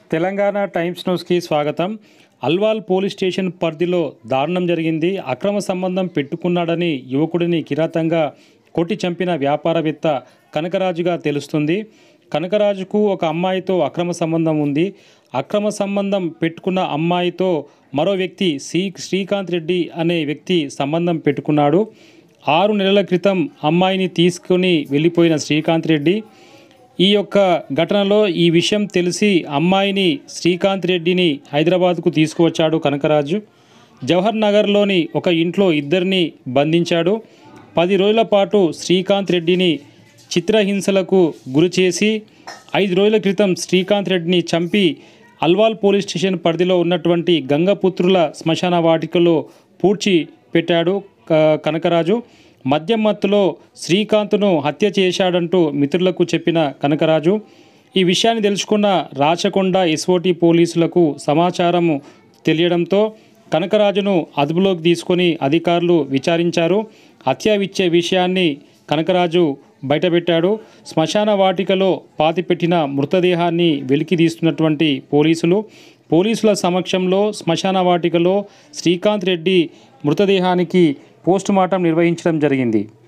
Telangana times న్యూస్కి స్వాగతం Alwal police station పరిధిలో దారుణం జరిగింది అక్రమ సంబంధం పెట్టుకున్నాడని యువకుడిని కిరాతంగా కొట్టి చంపిన వ్యాపారవేత్త కనకరాజుగా తెలుస్తుంది కనకరాజుకు ఒక అమ్మాయితో అక్రమ సంబంధం ఉంది అక్రమ సంబంధం పెట్టుకున్న అమ్మాయితో మరో వ్యక్తి శ్రీ శ్రీకాంత్ రెడ్డి అనే వ్యక్తి సంబంధం పెట్టుకున్నాడు ఆరు నెలల క్రితం అమ్మాయిని తీసుకుని వెళ్ళిపోయిన శ్రీకాంత్ రెడ్డి ఈ యొక్క ఘటనలో ఈ విషయం తెలిసి అమ్మాయిని శ్రీకాంత్ రెడ్డిని హైదరాబాద్కు తీసుకువచ్చాడు కనకరాజు జవహర్ నగర్లోని ఒక ఇంట్లో ఇద్దరిని బంధించాడు పది రోజుల పాటు శ్రీకాంత్ రెడ్డిని చిత్రహింసలకు గురి చేసి ఐదు రోజుల క్రితం శ్రీకాంత్ రెడ్డిని చంపి అల్వాల్ పోలీస్ స్టేషన్ పరిధిలో ఉన్నటువంటి గంగపుత్రుల శ్మశాన వాటికలో పూడ్చి పెట్టాడు క- కనకరాజు మద్యం మత్తులో శ్రీకాంత్ను హత్య చేశాడంటూ మిత్రులకు చెప్పిన కనకరాజు ఈ విషయాన్ని తెలుసుకున్న రాచకొండ ఎస్ఓటి పోలీసులకు సమాచారం తెలియడంతో కనకరాజును అదుపులోకి తీసుకొని అధికారులు విచారించారు హత్య ఇచ్చే విషయాన్ని కనకరాజు బయటపెట్టాడు శ్మశాన వాటికలో పాతిపెట్టిన మృతదేహాన్ని వెలికి తీస్తున్నటువంటి పోలీసులు పోలీసుల సమక్షంలో శ్మశాన వాటికలో శ్రీకాంత్ రెడ్డి మృతదేహానికి పోస్టుమార్టం నిర్వహించడం జరిగింది